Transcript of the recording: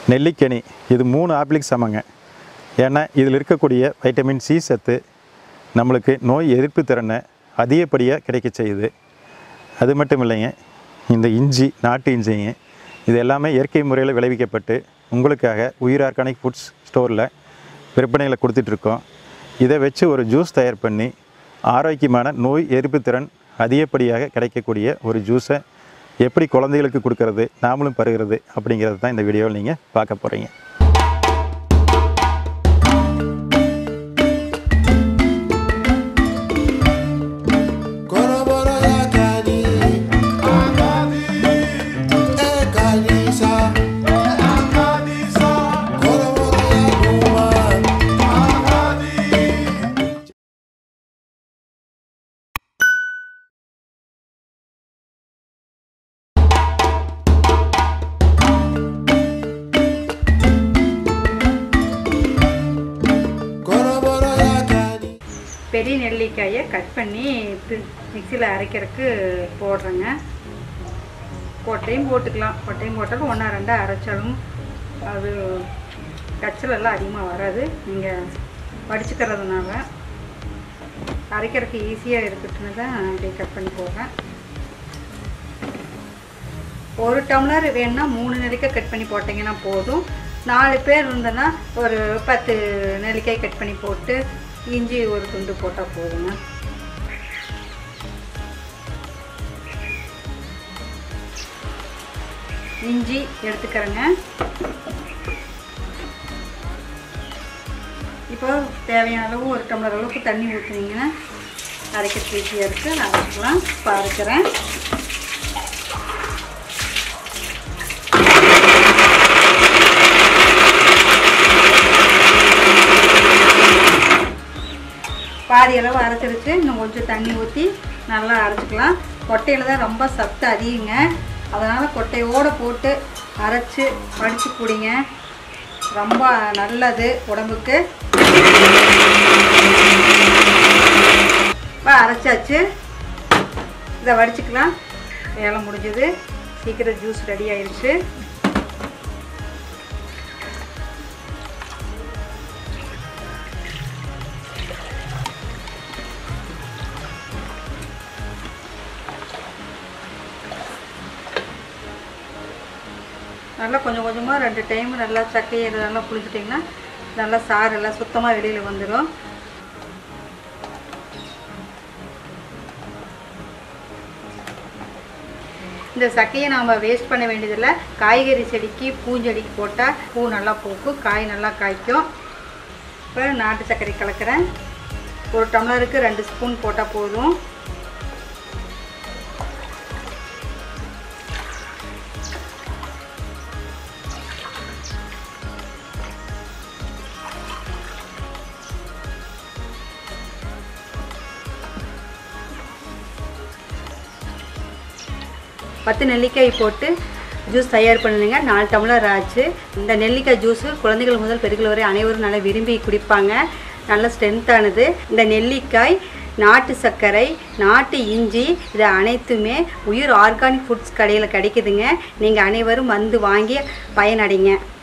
நெல்லிக்கனி இது மூணு ஆப்பிளுக்கு சமங்க ஏன்னா இதில் இருக்கக்கூடிய வைட்டமின் சி சத்து நம்மளுக்கு நோய் எதிர்ப்பு திறனை அதிகப்படியாக கிடைக்க செய்யுது அது மட்டும் இல்லைங்க இந்த இஞ்சி நாட்டு இஞ்சிங்க இது எல்லாமே இயற்கை முறையில் விளைவிக்கப்பட்டு உங்களுக்காக உயிர் ஆர்கானிக் ஃபுட்ஸ் ஸ்டோரில் விற்பனையில் கொடுத்துட்ருக்கோம் இதை வச்சு ஒரு ஜூஸ் தயார் பண்ணி ஆரோக்கியமான நோய் எதிர்ப்பு திறன் அதிகப்படியாக கிடைக்கக்கூடிய ஒரு ஜூஸை எப்படி குழந்தைகளுக்கு கொடுக்கறது நாமளும் பருகிறது அப்படிங்கிறது தான் இந்த வீடியோவில் நீங்கள் பார்க்க போகிறீங்க Koroboro ya kani E kanisa Koroboro ya kuma Koroboro ya kani பெரிய நெல்லிக்காயை கட் பண்ணி மிக்சியில் அரைக்கிறதுக்கு போடுறேங்க கொட்டையும் போட்டுக்கலாம் கொட்டையும் போட்டாலும் ஒன்றா ரெண்டாக அரைச்சாலும் அது கச்சல் எல்லாம் அதிகமாக வராது நீங்கள் வடிச்சுக்கிறதுனால அரைக்கிறதுக்கு ஈஸியாக இருக்கட்டுன்னு தான் அப்படியே கட் பண்ணி போடுறேன் ஒரு டம்ளர் வேணும்னா மூணு நெல்லிக்காய் கட் பண்ணி போட்டிங்கன்னா போதும் நாலு பேர் இருந்தேன்னா ஒரு பத்து நெல்லிக்காய் கட் பண்ணி போட்டு இஞ்சி ஒரு துண்டு போட்டால் போதுங்க இஞ்சி எடுத்துக்கிறேங்க இப்போ தேவையான அளவு ஒரு டம்ளர் அளவுக்கு தண்ணி ஊற்றுனீங்கன்னா அரைக்க ஈஸியாக இருக்குது நான் அரைக்கலாம் இப்போ அரைக்கிறேன் பாதி அளவு அரைச்சிருச்சு இன்னும் கொஞ்சம் தண்ணி ஊற்றி நல்லா அரைச்சிக்கலாம் கொட்டையில் தான் ரொம்ப சத்து அதிகங்க அதனால் கொட்டையோடு போட்டு அரைச்சி வடித்து குடிங்க ரொம்ப நல்லது உடம்புக்கு இப்போ அரைச்சாச்சு இதை வடிச்சுக்கலாம் வேலை முடிஞ்சது சீக்கிரம் ஜூஸ் ரெடி ஆயிடுச்சு நல்லா கொஞ்சம் கொஞ்சமாக ரெண்டு டைம் நல்லா சக்கையை இதெல்லாம் புளிச்சிட்டிங்கன்னா நல்லா சாறு எல்லாம் சுத்தமாக வெளியில் வந்துடும் இந்த சக்கையை நாம் வேஸ்ட் பண்ண வேண்டியதில்லை காய்கறி செடிக்கு பூஞ்செடிக்கு போட்டால் பூ நல்லா பூக்கும் காய் நல்லா காய்க்கும் இப்போ நாட்டு சர்க்கரை கலக்கிறேன் ஒரு டம்ளருக்கு ரெண்டு ஸ்பூன் போட்டால் போதும் பத்து நெல்லிக்காய் போட்டு ஜூஸ் தயார் பண்ணுங்க நாலு டம்ளர் ஆச்சு இந்த நெல்லிக்காய் ஜூஸு குழந்தைகள் முதல் பெருகள் வரை அனைவரும் நல்லா விரும்பி குடிப்பாங்க நல்ல ஸ்ட்ரென்த்தானது இந்த நெல்லிக்காய் நாட்டு சர்க்கரை நாட்டு இஞ்சி இது அனைத்துமே உயிர் ஆர்கானிக் ஃபுட்ஸ் கடையில் கிடைக்குதுங்க நீங்கள் அனைவரும் வந்து வாங்கி பயனடைங்க